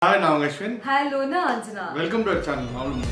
Hi நான் உங்க Ashwin hello நான் Anjana welcome to our channel அவ்வளோ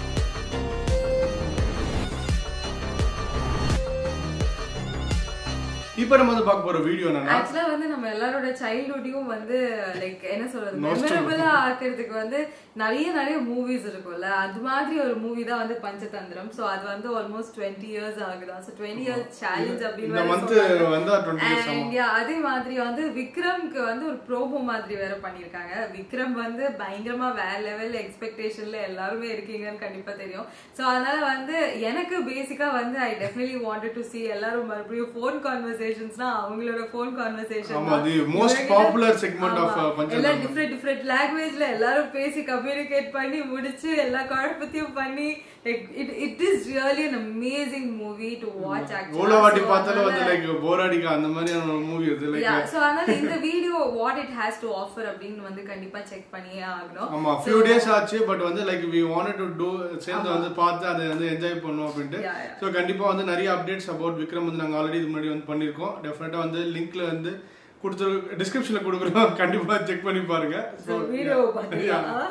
இப்போ நம்ம வந்து பார்க்க போற வீடியோ என்னன்னா ஆக்சுவலா வந்து நம்ம எல்லாரோட சைல்ட்ஹுட்டையும் வந்து லைக் என்ன சொல்றது Nostalgia. மெமரபிளா ஆக்குறதுக்கு வந்து நிறைய நிறைய மூவிஸ் இருக்கும்ல அது மாதிரி ஒரு மூவி தான் வந்து பஞ்சதந்திரம் சோ அது வந்து ஆல்மோஸ்ட் டுவெண்ட்டி இயர்ஸ் ஆகுதா சோ டுவெண்ட்டி இயர்ஸ் சேலஞ்ச் இந்த அப்படின்னு மந்த் வந்தா டுவெண்ட்டி இயர்ஸ் And yeah, அதே மாதிரி வந்து விக்ரம்க்கு வந்து ஒரு ப்ரோமோ மாதிரி வேற பண்ணிருக்காங்க விக்ரம் வந்து பயங்கரமா வேற லெவல் எக்ஸ்பெக்டேஷன்ல எல்லாருமே இருக்கீங்கன்னு கண்டிப்பா தெரியும் சோ அதனால வந்து எனக்கு பேசிக்கா வந்து I definitely wanted to see எல்லாரும் மறுபடியும் ஃபோன் கான்வர்சேஷன்ஸ்னா அவங்களோட ஃபோன் கான்வர்சேஷன் ஆமா, the most popular segment of, uh, Panchathanthiram. எல்லாம் டிஃப்ரெண்ட் டிஃப்ரெண்ட் லாங்குவேஜ்ல எல்லாரும் பேசி கம்யூனிகேட் பண்ணி முடிச்சு எல்லா குழப்பத்தையும் பண்ணி it it is really an amazing movie to watch எவ்வளோ வாட்டி பார்த்தாலும் வந்து லைக் போர் அடிக்க அந்த மாதிரியான ஒரு மூவி இது லைக் Yeah, so அதனால இந்த video what it has to offer அப்படின்னு வந்து கண்டிப்பா செக் பண்ணியே ஆகணும் ஆமா ஃபியூ டேஸ் ஆச்சு பட் வந்து like we wanted to do சேர்ந்து வந்து பார்த்து அதை வந்து என்ஜாய் பண்ணுவோம் அப்படின்ட்டு Yeah, yeah. ஸோ கண்டிப்பா வந்து நிறைய அப்டேட்ஸ் அபவுட் விக்ரம் வந்து நாங்க ஆல்ரெடி இது முன்னாடி வந்து பண்ணியிருக்கோம் டெஃபினட்டா வந்து லிங்க்ல வந்து கொடுத்து டிஸ்கிரிப்ஷன்ல கொடுக்குறோம் கண்டிப்பா செக் பண்ணி பாருங்க So, வீடியோ பாத்தீங்கன்னா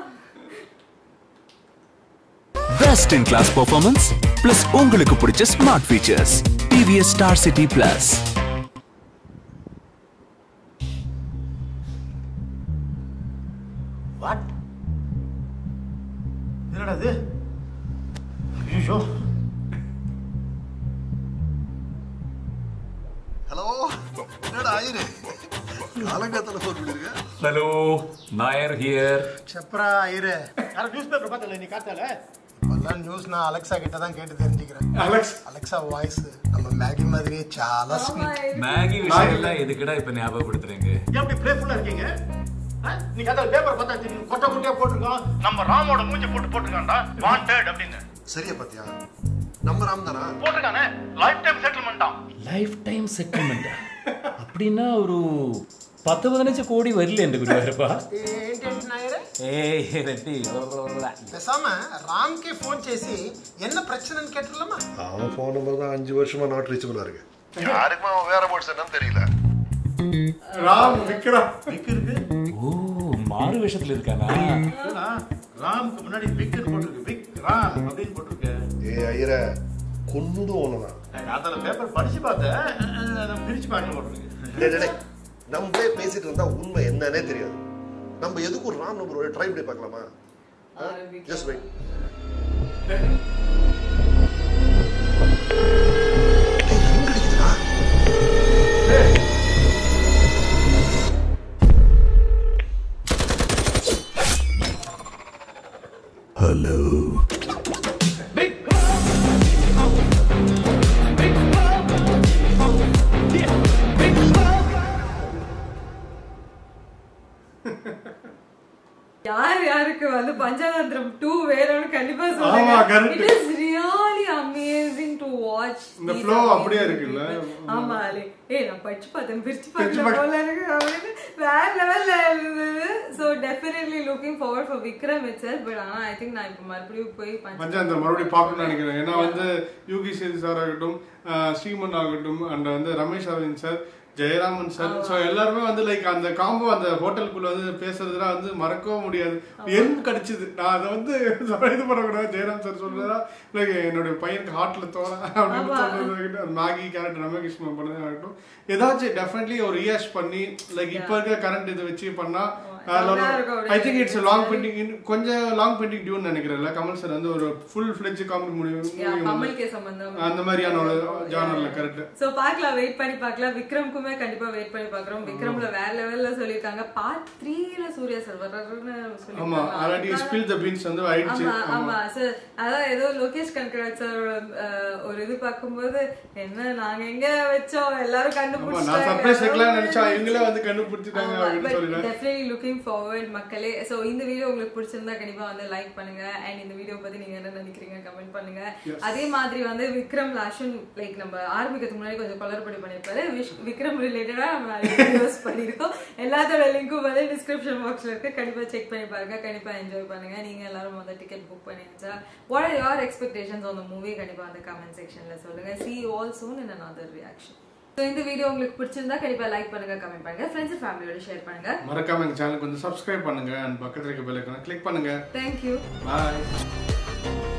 best in class performance plus உங்களுக்கு பிடிச்ச smart features TVS star city plus what என்னடா இது ஐயோ ஹலோ என்னடா ஆயிரு காலங்காத்தால ஃபோன் பண்ணிருக்க ஹலோ நாயர் ஹியர் செப்ரா ஐயரு யாரும் நியூஸ் பேப்பர் பார்த்தல நீ காத்தால எல்லாம் நியூஸ் நான் அலெக்சா கிட்ட தான் கேட்டு தெரிஞ்சுக்கிறேன் அலெக்ஸ் அலெக்சா வாய்ஸ் நம்ம மேகி மாதிரியே చాలా ஸ்வீட் மேகி விஷயம் எல்லாம் எதுக்குடா இப்ப ஞாபகப்படுத்துறீங்க ஏன் அப்படி பிளேஃபுல்லா இருக்கீங்க ஆ? நீ காத்தால பேப்பர் பார்த்தா தெரியும் கொட்டை குட்டியா போட்டிருக்கான் நம்ம ராமோட மூஞ்சி போட்டு போட்டிருக்கான்டா வாண்டட் அப்படின்னு சரியா பாத்தியா நம்ம ராம் தானா போட்டிருக்கானே லைஃப் டைம் செட்டில்மெண்டா ലൈഫ് ടൈം സെറ്റിൽമെന്റ് அப்படின்னா ஒரு பத்து பதினஞ்சு கோடி வரல எந்த குருவாரப்பா ఏంటంటే నాయరే ஏய் ரெட்டி பேசாம ராம்கே ஃபோன் చేసి என்ன பிரச்சனைன்னு கேட்டுடலாமா அவன் ஃபோன் நம்பர் தான் அஞ்சு வருஷமா நாட் ரீச்சபிளா இருக்கு யாருக்குமே அவன் வேற போட்ஸ் என்னன்னு தெரியல ராம் விக்ரம் விக் இருக்கு ஓ மாறு வேஷத்துல இருக்கானா என்னடா, ராம்க்கு முன்னாடி விக்னு போட்டிருக்கு விக் ராம் அப்படின்னு போட்டிருக்கு ஏ ஐயர கொன்னுடும் ஒண்ணுதான் அதில் பேப்பர் படிச்சு பார்த்தேன் அஹ், அஹ், பிரிச்சு பார்க்க போட்டிருக்கு நம்மளே பேசிட்டு இருந்தா உண்மை என்னன்னே தெரியாது நம்ம எதுக்கு ஒரு ராம் நம்பர் ட்ரை பண்ணி பார்க்கலாமா ஜஸ்ட் வெயிட் யார் யாருக்கு வந்து பஞ்சதந்திரம் டூ வேணும்னு கண்டிப்பா ஆமா, சொல்லுங்க correct. It is really amazing to watch இந்த flow அப்படியே இருக்குல்ல? ஆமா அலே ஏய் நான் படிச்சு பார்த்தேன் பிரிச்சு பிரிச்சு பார்த்தேன் பார்க்க- போல இருக்கு அப்படின்னு வேற லெவல்ல இருந்தது so definitely looking forward for Vikram itself but ஆனா ஐ திங்க் நான் இப்போ மறுபடியும் போய் பஞ்ச பஞ்சாயத்து மறுபடியும் பார்க்கணும்னு நினைக்கிறேன் ஏன்னா வந்து யூகி சேதி சார் ஆகட்டும் ஆஹ் ஸ்ரீமன் ஆகட்டும் அண்ட் வந்து Ramesh Aravind sir Jayaraman sir so எல்லாருமே வந்து லைக் அந்த காம்போ அந்த ஹோட்டலுக்குள்ள வந்து பேசுறதுலாம் வந்து மறக்கவும் முடியாது எறும்பு கடிச்சது நான் அதை வந்து இது பண்ணக்கூடாது ஜெயராம் சார் சொல்றதா லைக் என்னுடைய பையனுக்கு ஹார்ட்ல தோற அப்படின்னு சொல்றது மேகி கேரக்டர் ரமகிருஷ்ணன் பண்ணது ஆகட்டும் ஏதாச்சும் டெஃபினெட்லி ஒரு ரியாஷ் பண்ணி லைக் இப்போ இருக்க கரண்ட் இதை வச்சு பண்ணா செம்மையா இருக்கும் அப்படியே. I think it's long pending கொஞ்சம் லாங் பெண்டிங் டியூன் நினைக்கிறேன்ல கமல் சார் வந்து ஒரு full fledge comedy Yeah, movie Kamal கே சம்பந்தம் அந்த மாதிரியான ஒரு ஜானர்ல கரெக்ட் சோ பார்க்கலாம் வெயிட் பண்ணி பார்க்கலாம் விக்ரம்க்குமே கண்டிப்பா வெயிட் பண்ணி பார்க்கறோம் விக்ரம்ல வேற லெவல்ல சொல்லிருக்காங்க பார்ட் த்ரீல சூர்யா சார் வர்றாருன்னு ஆமா சொல்லிருக்காங்க ஆல்ரெடி ஸ்பில் த பீன்ஸ் வந்து ஆயிடுச்சு ஆமா ஆமா ஆமா சார் அதான் ஏதோ லோகேஷ் கனகராஜ் சார் ஒரு இது பார்க்கும்போது என்ன நாங்க எங்க வச்சோம் எல்லாரும் ஆமா நான் சர்ப்ரைஸ் வைக்கலாம் நினைச்சா கண்டுபிடிச்சாங்க இவங்களே வந்து கண்டுபிடிச்சிட்டாங்க அப்படின்னு சொல்லிடுறேன் டெஃபினெட்லி லுக்கிங் ஃபார்வர்ட் மக்களே சோ இந்த வீடியோ உங்களுக்கு பிடிச்சிருந்தா கண்டிப்பா வந்து லைக் பண்ணுங்க அண்ட் இந்த வீடியோ பத்தி நீங்க என்ன நினைக்கிறீங்க கமெண்ட் பண்ணுங்க அதே மாதிரி வந்து விக்ரம் லாஷன் லைக் நம்ம ஆரம்பிக்கிறதுக்கு முன்னாடி கொஞ்சம் குளறுபடி பண்ணிருப்பாரு விஷ்- விக்ரம் ரிலேட்டடா நம்ம வீடியோஸ் பண்ணிருக்கோம் எல்லாத்தோட லிங்க்கும் வந்து டிஸ்கிரிப்ஷன் பாக்ஸ்ல இருக்கு கண்டிப்பா செக் பண்ணி பாருங்க கண்டிப்பா என்ஜாய் பண்ணுங்க நீங்க எல்லாரும் வந்து டிக்கெட் புக் பண்ணியாச்சா what are your expectations on the movie கண்டிப்பா வந்து கமெண்ட் செக்ஷன்ல சொல்லுங்க see you all soon in another reaction so இந்த வீடியோ உங்களுக்கு பிடிச்சிருந்தா கண்டிப்பா லைக் பண்ணுங்க கமெண்ட் பண்ணுங்க ஃப்ரெண்ட்ஸ் ஃபேமிலியோட ஷேர் பண்ணுங்க மறக்காம எங்க சேனலுக்கு வந்து சப்ஸ்கிரைப் பண்ணுங்க அண்ட் பக்கத்துல இருக்க பெல் ஐக்கான கிளிக் பண்ணுங்க தேங்க்யூ பாய்